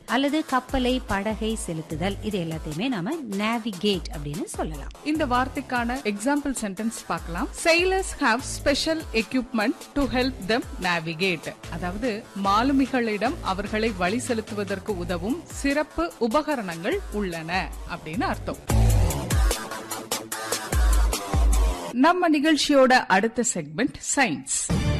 அல்லது கப்பலை படகை செலுத்துதல் இது எல்லாத்தையுமே நாம நேவிகேட் அப்படின்னு சொல்லலாம் இந்த வார்த்தைக்கான எக்ஸாம்பிள் சென்டென்ஸ் பார்க்கலாம் sailors have special equipment to help them navigate அதாவது மாலுமிகளிடம் அவர்களை வழி செலுத்துவதற்கு உதவும் சிறப்பு உபகரணங்கள் உள்ளன அப்படின்னு அர்த்தம் நம்ம நிகழ்ச்சியோட அடுத்த செக்மெண்ட் சயின்ஸ்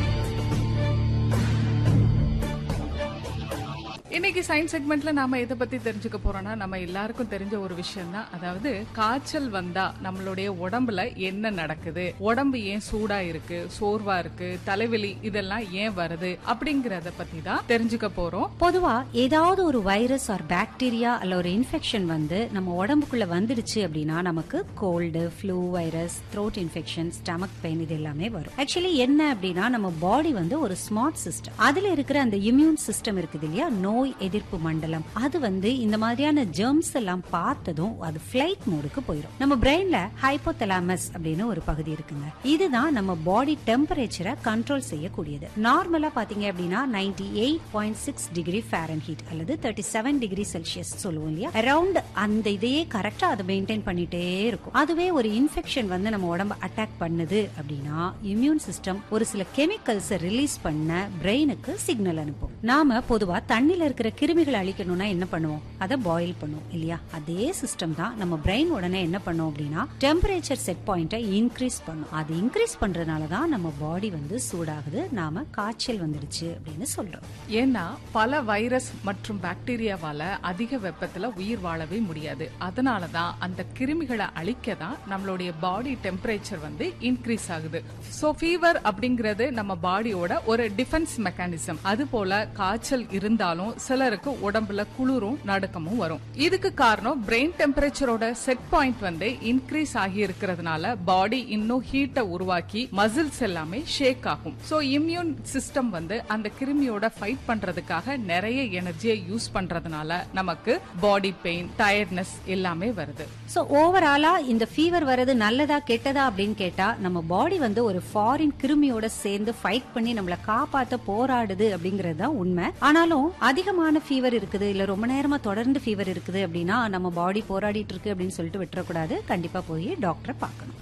இன்னைக்கு சயின்ஸ் செக்மெண்ட்ல நாம எதை பத்தி தெரிஞ்சுக்க போறோம்னா நம்ம எல்லாருக்கும் தெரிஞ்ச ஒரு விஷயம் தான் அதாவது காய்ச்சல் வந்தா நம்மளுடைய உடம்புல என்ன நடக்குது உடம்பு ஏன் சூடா இருக்கு சோர்வா இருக்கு தலைவலி இதெல்லாம் ஏன் வருது அப்படிங்கறத பத்தி தான் தெரிஞ்சுக்க போறோம் பொதுவா ஏதாவது ஒரு வைரஸ் ஆர் பாக்டீரியா அல்ல ஒரு இன்ஃபெக்ஷன் வந்து நம்ம உடம்புக்குள்ள வந்துடுச்சு அப்படின்னா நமக்கு cold flu virus throat infection stomach pain இது எல்லாமே வரும் ஆக்சுவலி என்ன அப்படின்னா நம்ம பாடி வந்து ஒரு ஸ்மார்ட் சிஸ்டம் அதுல இருக்கிற அந்த இம்யூன் சிஸ்டம் இருக்குது இல்லையா நோய் எதிர்ப்பு மண்டலம் அது வந்து இந்த மாதிரியான ஜெர்ம்ஸ் எல்லாம் பார்த்ததும் அது ஃபிளைட் மோடுக்கு போயிடும் நம்ம பிரெயின்ல ஹைப்போதலாமஸ் அப்படின்னு ஒரு பகுதி இருக்குங்க இதுதான் நம்ம பாடி டெம்பரேச்சரை கண்ட்ரோல் செய்யக்கூடியது நார்மலா பாத்தீங்க அப்படின்னா ninety eight point six degree heat அல்லது தேர்ட்டி செவன் டிகிரி செல்சியஸ் சொல்லுவோம் இல்லையா அரௌண்ட் அந்த இதையே கரெக்டா அதை மெயின்டைன் பண்ணிட்டே இருக்கும் அதுவே ஒரு இன்ஃபெக்ஷன் வந்து நம்ம உடம்ப அட்டாக் பண்ணுது அப்படின்னா இம்யூன் சிஸ்டம் ஒரு சில கெமிக்கல்ஸ் ரிலீஸ் பண்ண பிரெயினுக்கு சிக்னல் அனுப்பும் நாம பொதுவா தண்ணில இருக்கிற கிருமிகளை அழிக்கணும்னா என்ன பண்ணுவோம் அதை பாயில் பண்ணுவோம் இல்லையா அதே சிஸ்டம் தான் நம்ம பிரெயின் உடனே என்ன பண்ணும் அப்படின்னா டெம்பரேச்சர் செட் பாயிண்ட்டை இன்க்ரீஸ் பண்ணும் அது இன்க்ரீஸ் பண்றதுனால தான் நம்ம பாடி வந்து சூடாகுது நாம காய்ச்சல் வந்துடுச்சு அப்படின்னு சொல்றோம் ஏன்னா பல வைரஸ் மற்றும் பாக்டீரியாவால அதிக வெப்பத்துல உயிர் வாழவே முடியாது அதனால தான் அந்த கிருமிகளை அழிக்க தான் நம்மளுடைய பாடி டெம்பரேச்சர் வந்து இன்க்ரீஸ் ஆகுது சோ ஃபீவர் அப்படிங்கிறது நம்ம பாடியோட ஒரு டிஃபென்ஸ் மெக்கானிசம் அது போல காய்ச்சல் இருந்தாலும் சிலருக்கு உடம்புல குளிரும் நடுக்கமும் வரும் இதுக்கு காரணம் பிரெயின் டெம்பரேச்சரோட செட் பாயிண்ட் வந்து இன்க்ரீஸ் ஆகி இருக்கிறதுனால பாடி இன்னும் ஹீட்டை உருவாக்கி மசில்ஸ் எல்லாமே ஷேக் ஆகும் சோ இம்யூன் சிஸ்டம் வந்து அந்த கிருமியோட ஃபைட் பண்றதுக்காக நிறைய எனர்ஜியை யூஸ் பண்றதுனால நமக்கு பாடி பெயின் டயர்ட்னஸ் எல்லாமே வருது சோ ஓவராலா இந்த ஃபீவர் வர்றது நல்லதா கெட்டதா அப்படின்னு கேட்டா நம்ம பாடி வந்து ஒரு ஃபாரின் கிருமியோட சேர்ந்து ஃபைட் பண்ணி நம்மள காப்பாத்த போராடுது அப்படிங்கறது தான் உண்மை ஆனாலும் அதிகமான ஃபீவர் இருக்குது இல்ல ரொம்ப நேரமா தொடர்ந்து ஃபீவர் இருக்குது அப்படின்னா நம்ம பாடி போராடிட்டு இருக்கு அப்படின்னு சொல்லிட்டு விட்டுறக்கூடாது கண்டிப்பா போய் டாக்டரை பார்க்கணும்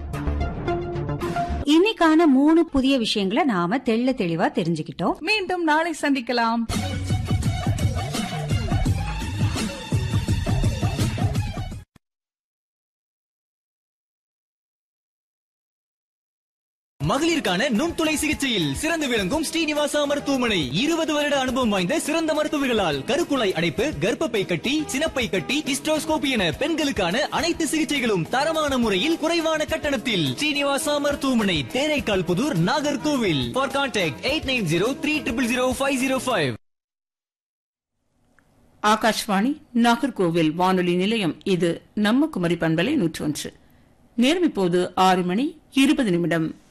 இன்னைக்கான மூணு புதிய விஷயங்களை நாம தெள்ள தெளிவா தெரிஞ்சுக்கிட்டோம் மீண்டும் நாளை சந்திக்கலாம் மகளிருக்கான நுண்துளை சிகிச்சையில் சிறந்து விளங்கும் ஸ்ரீனிவாசா மருத்துவமனை இருபது வருட அனுபவம் வாய்ந்த சிறந்த மருத்துவர்களால் கருக்குழாய் அடைப்பு கர்ப்பப்பை கட்டி சினப்பை கட்டி ஹிஸ்டோஸ்கோபி என பெண்களுக்கான அனைத்து சிகிச்சைகளும் தரமான முறையில் குறைவான கட்டணத்தில் ஸ்ரீனிவாசா மருத்துவமனை Theraikkal Puthur Nagercoil for contact eight nine zero three triple zero five zero five Akashvani Nagercoil வானொலி நிலையம் இது நம்ம குமரி பண்பலை நூற்றொன்று நேரம் இப்போது ஆறு மணி இருபது நிமிடம்